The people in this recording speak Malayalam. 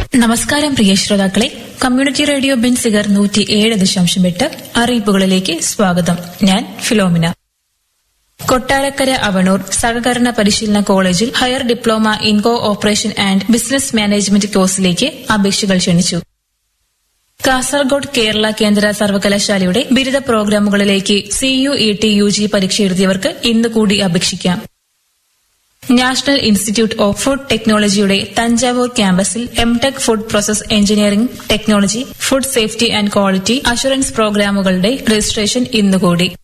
നമസ്കാരം പ്രിയ ശ്രോതാക്കളെ കമ്മ്യൂണിറ്റി റേഡിയോ ബെൻസിഗർ നൂറ്റി ഏഴ് ദശാംശം എട്ട് അറിയിപ്പുകളിലേക്ക് സ്വാഗതം ഞാൻ ഫിലോമിന കൊട്ടാരക്കര അവണൂർ സഹകരണ പരിശീലന കോളേജിൽ higher diploma in cooperation and business management കോഴ്സിലേക്ക് അപേക്ഷകൾ ക്ഷണിച്ചു കാസർഗോഡ് കേരള കേന്ദ്ര സർവകലാശാലയുടെ ബിരുദ പ്രോഗ്രാമുകളിലേക്ക് CU E T U G പരീക്ഷ എഴുതിയവർക്ക് ഇന്ന് കൂടി അപേക്ഷിക്കാം നാഷണൽ ഇൻസ്റ്റിറ്റ്യൂട്ട് ഓഫ് ഫുഡ് ടെക്നോളജിയുടെ തഞ്ചാവൂർ ക്യാമ്പസിൽ M Tech food process engineering technology food safety and quality assurance പ്രോഗ്രാമുകളുടെ രജിസ്ട്രേഷൻ ഇന്നുകൂടി